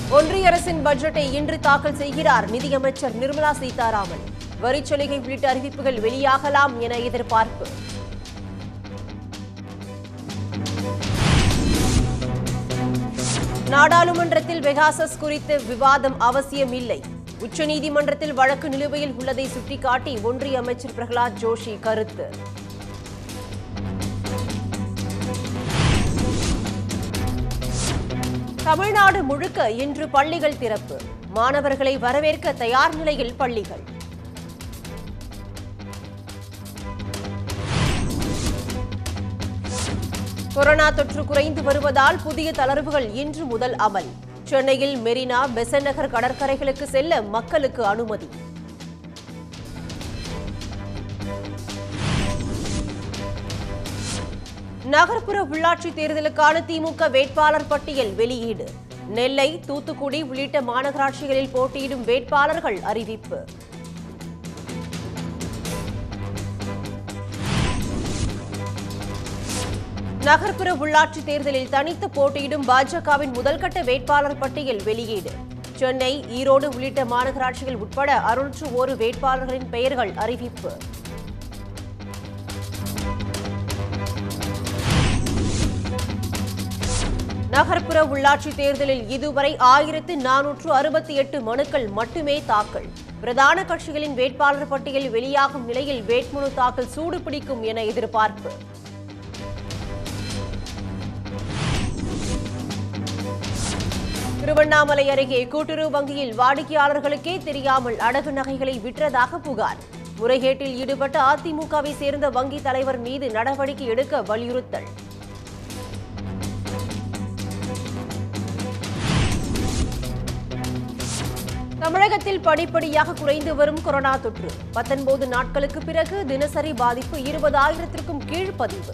ஒன்றிய அரசின் பட்ஜெட்டை இன்று தாக்கல் செய்கிறார் நிதியமைச்சர் நிர்மலா சீதாராமன் வரிச்சலுகை உள்ளிட்ட அறிவிப்புகள் வெளியாகலாம் என எதிர்பார்ப்பு நாடாளுமன்றத்தில் பெகாசஸ் குறித்து விவாதம் அவசியம் இல்லை உச்சநீதிமன்றத்தில் வழக்கு நிலுவையில் உள்ளதை சுட்டிக்காட்டி ஒன்றிய அமைச்சர் பிரகலாத் ஜோஷி கருத்து தமிழ்நாடு முழுக்க இன்று பள்ளிகள் திறப்பு மாணவர்களை வரவேற்க தயார் நிலையில் பள்ளிகள் கொரோனா தொற்று குறைந்து வருவதால் புதிய தளர்வுகள் இன்று முதல் அமல் சென்னையில் மெரினா பெசன் நகர் கடற்கரைகளுக்கு செல்ல மக்களுக்கு அனுமதி நகர்ப்புற உள்ளாட்சி தேர்தலுக்கான திமுக வேட்பாளர் பட்டியல் வெளியீடு நெல்லை தூத்துக்குடி உள்ளிட்ட மாநகராட்சிகளில் போட்டியிடும் வேட்பாளர்கள் அறிவிப்பு நகர்ப்புற உள்ளாட்சி தேர்தலில் தனித்து போட்டியிடும் பாஜகவின் முதல்கட்ட வேட்பாளர் பட்டியல் வெளியீடு சென்னை ஈரோடு உள்ளிட்ட மாநகராட்சிகள் உட்பட அறுநூற்று ஒரு வேட்பாளர்களின் பெயர்கள் அறிவிப்பு நகர்ப்புற உள்ளாட்சி தேர்தலில் இதுவரை ஆயிரத்து நானூற்று அறுபத்தி எட்டு மனுக்கள் மட்டுமே தாக்கல் பிரதான கட்சிகளின் வேட்பாளர் பட்டியல் வெளியாகும் நிலையில் வேட்புமனு தாக்கல் சூடுபிடிக்கும் என எதிர்பார்ப்பு திருவண்ணாமலை அருகே கூட்டுறவு வங்கியில் வாடிக்கையாளர்களுக்கே தெரியாமல் அடகு நகைகளை விற்றதாக புகார் முறைகேட்டில் ஈடுபட்ட அதிமுகவை சேர்ந்த வங்கி தலைவர் மீது நடவடிக்கை எடுக்க வலியுறுத்தல் தமிழகத்தில் படிப்படியாக குறைந்து வரும் கொரோனா தொற்று பத்தொன்பது நாட்களுக்கு பிறகு தினசரி பாதிப்பு இருபதாயிரத்திற்கும் கீழ் பதிவு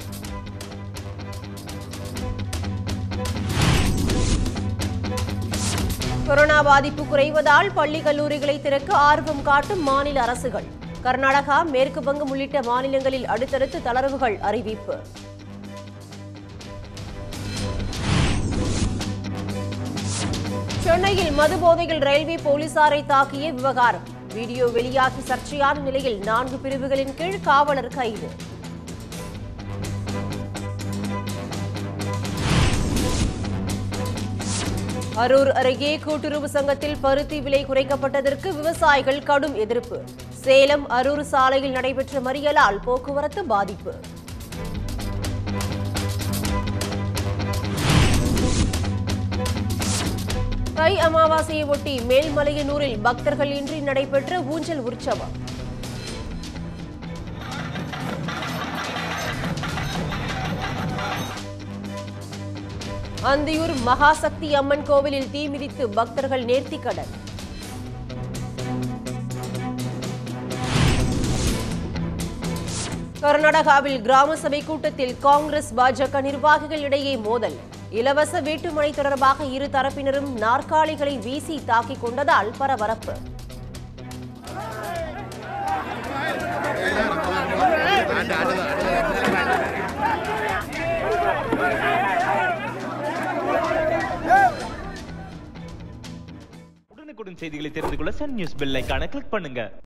கொரோனா பாதிப்பு குறைவதால் பள்ளி கல்லூரிகளை திறக்க ஆர்வம் காட்டும் மாநில அரசுகள் கர்நாடகா மேற்கு வங்கம் உள்ளிட்ட மாநிலங்களில் அடுத்தடுத்து தளர்வுகள் அறிவிப்பு சென்னையில் மது போதையில் ரயில்வே போலீசாரை தாக்கிய விவகாரம் வீடியோ வெளியாகி சர்ச்சையான நிலையில் நான்கு பிரிவுகளின் கீழ் காவலர் கைது அரூர் அருகே கூட்டுறவு சங்கத்தில் பருத்தி விலை குறைக்கப்பட்டதற்கு விவசாயிகள் கடும் எதிர்ப்பு சேலம் அரூர் சாலையில் நடைபெற்ற மறியலால் போக்குவரத்து பாதிப்பு தை அமாவாசையை ஒட்டி மேல்மலையனூரில் பக்தர்கள் இன்றி நடைபெற்ற ஊஞ்சல் உற்சவம் அந்தியூர் மகாசக்தி அம்மன் கோவிலில் தீ மிதித்து பக்தர்கள் நேர்த்திக்கடன் கர்நாடகாவில் கிராம சபை கூட்டத்தில் காங்கிரஸ் பாஜக நிர்வாகிகள் இடையே மோதல் இலவச வீட்டுமனை தொடர்பாக இரு தரப்பினரும் நாற்காலிகளை வீசி தாக்கிக் கொண்டதால் பரபரப்பு உடனுக்குடன் செய்திகளை தெரிந்து கொள்ள சன் நியூஸ் பெல் ஐகானை கிளிக் பண்ணுங்க